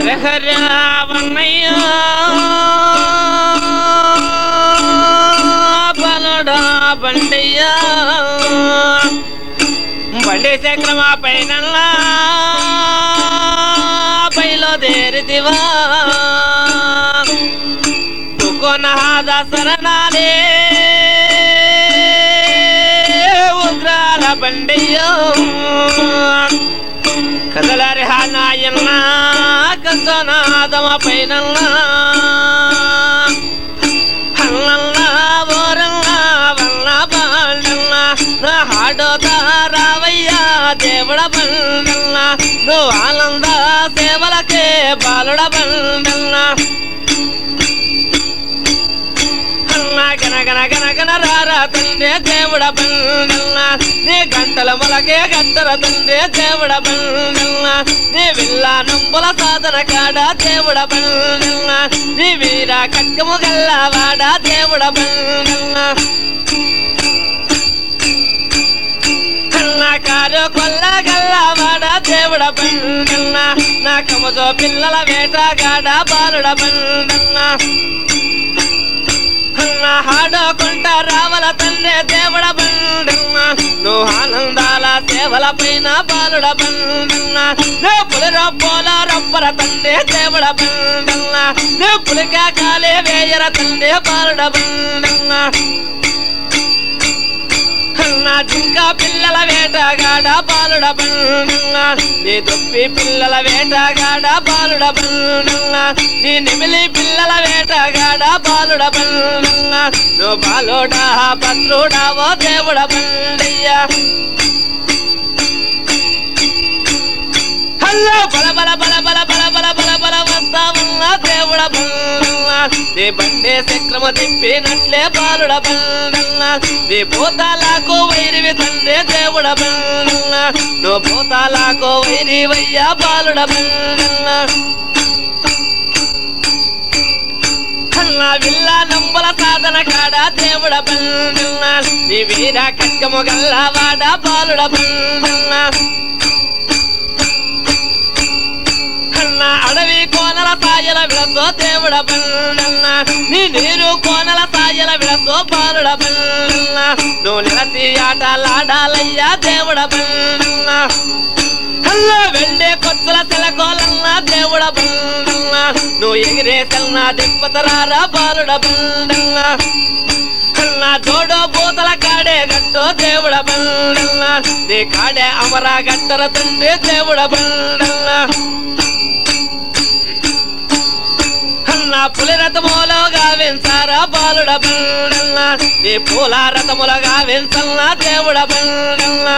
హరహరావన్నయ్య బలడా బండయ్య బండి చక్రమా పైన బయలుదేరిదివా తుకొనహాద శరణాలే ఉగ్రాల బండయ్యో కదలరి హానాయన్న కందనాదమ పైన హల్లల్లా ఓరల్లా వల్ల బాండల్ల నా హాడోతా రావయ్యా దేవుడ బండల్ల నువ్వు ఆనంద సేవలకే బాలుడ బండల్ల గన గన గన గన రారా తండ్రి దేవుడ బండల్ల నీ గంటల మొలకే గంటల తండ్రి దేవుడ బండల్ల నీ విల్ల నంబుల సాధన కాడ దేవుడ బండల్ల నీ వీర కక్కము గల్లవాడ దేవుడ బండల్ల కన్నాకారు కొల్ల గల్లవాడ దేవుడ బండల్ల నా కమజో పిల్లల వేటగాడ బాలుడ బండల్ల అన్న హాడకుంట రావల తండ్రి దేవుడ బండన్న నువ్వు ఆనందాల సేవల పైన బాలుడ బండన్న నే పులిర పోల రప్పర తండ్రి దేవుడ బండన్న నే పులిక కాలే వేయర తండ్రి బాలుడ బండన్న అన్న జింక పిల్లల వేటగాడ బాలుడ బండన్న నీ దుప్పి పిల్లల వేటగాడ బాలుడ బండన్న నీ నిమిలి పిల్లల వేటగాడ బాలుడ బండన్న నువ్వు బాలుడా భద్రుడా ఓ దేవుడ బండయ్యా హల్లో బల బల బల బల బల బల బల బల వస్తావున్నా దేవుడ బండన్న నీ బండే చక్రమ తిప్పినట్లే బాలుడ బండన్న నీ భూతాలకు వైరివి తండ్రి దేవుడ బండన్న నువ్వు భూతాలకు వైరివయ్యా బాలుడ బండన్న కన్నా విల్ల నంబల సాధన కాడ దేవుడ బండన్న నీ వీర కక్కము గల్లవాడ బాలుడ బండన్న కన్న అడవి కోనల సాయల విడతో దేవుడ బండన్న నీ నీరు కోనల సాయల విడతో బాలుడ బండన్న నువ్వు నిలసి ఆటలాడాలయ్యా దేవుడ బండన్న హల్లో వెళ్ళే కొత్తల తెలకోలన్న దేవుడ బండన్న నువ్వు ఎగిరే తెల్ల దిప్పతరారా బాలుడ బండన్న కన్న జోడో బూతల కాడే గట్టో దేవుడ బండన్న నీ కాడే అమరా గట్టర తండ్రి దేవుడ బండన్న అన్న పులి రథములో గావించారా బాలుడ బండన్న నీ పూల రథముల గావించల్న దేవుడ బండన్న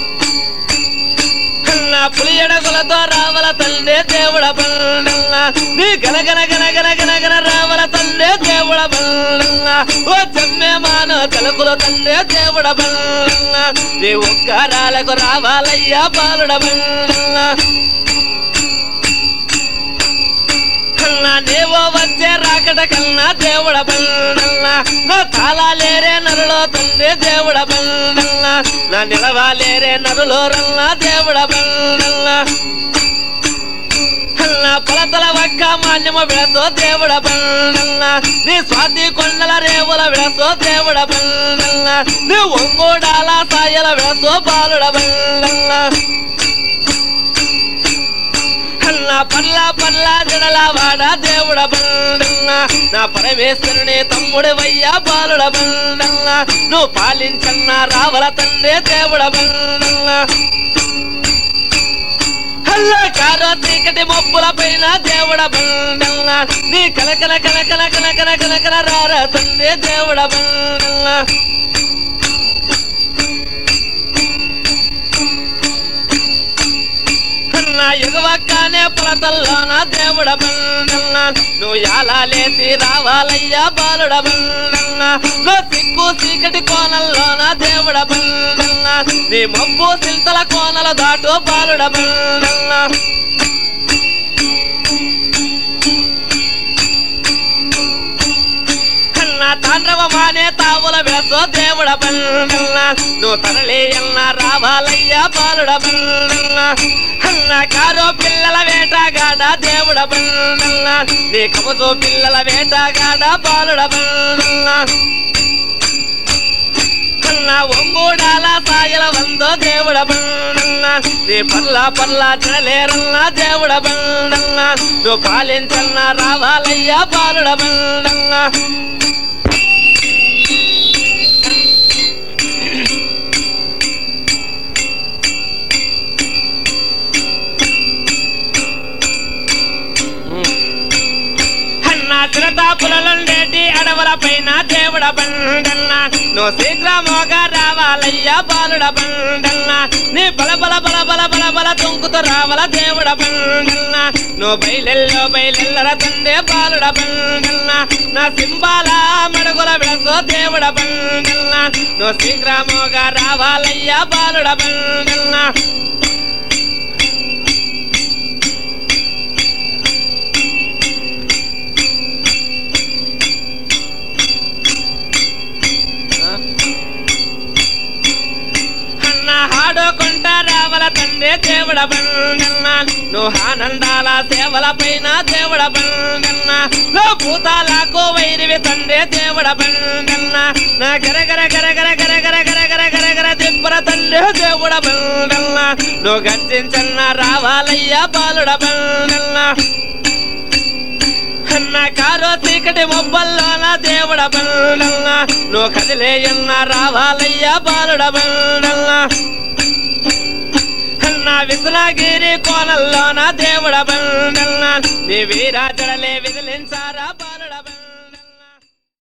అన్న పులి ఎడగులతో రావల తండ్రి దేవుడ బండన్న నీ గనగన గనగన గనగన రావల తండ్రి దేవుడ బండన్న ఓ చెమ్మె మానవ తలుపుల తండ్రి దేవుడ బండన్న నీ ఉగ్గారాలకు రావాలయ్యా బాలుడ బండన్న కన్నా నీవో వచ్చే రాకట కన్నా దేవుడ బండల్ల నా తాళాలేరే నరులో తండ్రి దేవుడ బండల్ల నా నిలవాలేరే నరులో రల్ల దేవుడ బండల్ల కన్నా పొలతల వక్క మాన్యమ విడతో దేవుడ బండల్ల నీ స్వాతి కొండల రేవుల విడతో దేవుడ బండల్ల నీ ఒంగోడాల సాయల విడతో బాలుడ బండల్ల అన్న పల్ల పల్ల జడల వాడ దేవుడ బండన్న నా పరమేశ్వరుని తమ్ముడు వయ్యా బాలుడ బండన్న నువ్వు పాలించన్న రావల తండ్రి దేవుడ బండన్న హల్ల కారో చీకటి మబ్బుల పైన దేవుడ బండన్న నీ కలకల కలకల కలకల కలకల రారా తండ్రి దేవుడ బండన్న నా ఎగవక్కనే పొలతల్లోన దేవుడ బండన్న నువ్వు ఎలా లేచి రావాలయ్యా బాలుడ బండన్న నువ్వు సిగ్గు చీకటి కోనల్లోన దేవుడ బండన్న నీ మబ్బు సిల్తల కోనల దాటు బాలుడ బండన్న కన్నా తాండ్రవ మానే తావుల వేసో దేవుడ బండన్న నువ్వు తరలి ఎన్న రా రావాలయ్య బాలుడ బండన్న అన్న కారో పిల్లల వేటగాడ దేవుడ బండన్న నీ కమతో పిల్లల వేటగాడ బాలుడ బండన్న అన్న ఒంగూడాల సాయల వందో దేవుడ బండన్న నీ పర్ల పర్ల చలేరన్న దేవుడ బండన్న నువ్వు పాలించన్న రావాలయ్య బాలుడ బండన్న అన్న చిరతాపులండేటి అడవుల పైన దేవుడ బండన్న నువ్వు శీఘ్రమోగా రావాలయ్యా బాలుడ బండన్న నీ బల బల బల బల బల బల తుంకుతూ రావాల దేవుడ బండన్న నువ్వు బయలెల్లో బయలెల్లర తందే బాలుడ బండన్న నా సింబాల మడుగుల విడసో దేవుడ బండన్న నువ్వు శీఘ్రమోగా రావాలయ్యా బాలుడ బండన్న అన్న హాడుకుంట రావల తండ్రి దేవుడ బండన్న నువ్వు ఆనందాల సేవల పైన దేవుడ బండన్న నువ్వు భూతాలకు వైరివి తండ్రి దేవుడ బండన్న నా గరగర గరగర గరగర గరగర గరగర దిబ్బర తండ్రి దేవుడ బండన్న నువ్వు గర్జించన్న రావాలయ్య బాలుడ బండన్న అన్న కారో చీకటి మొబ్బల్లోన దేవుడ బండన్న నువ్వు కదిలేయన్న రావాలయ్య బాలుడ బండన్న అన్న విశ్వగిరి కోనల్లోన దేవుడ బండన్న నీ వీరాజడలే విదిలించారా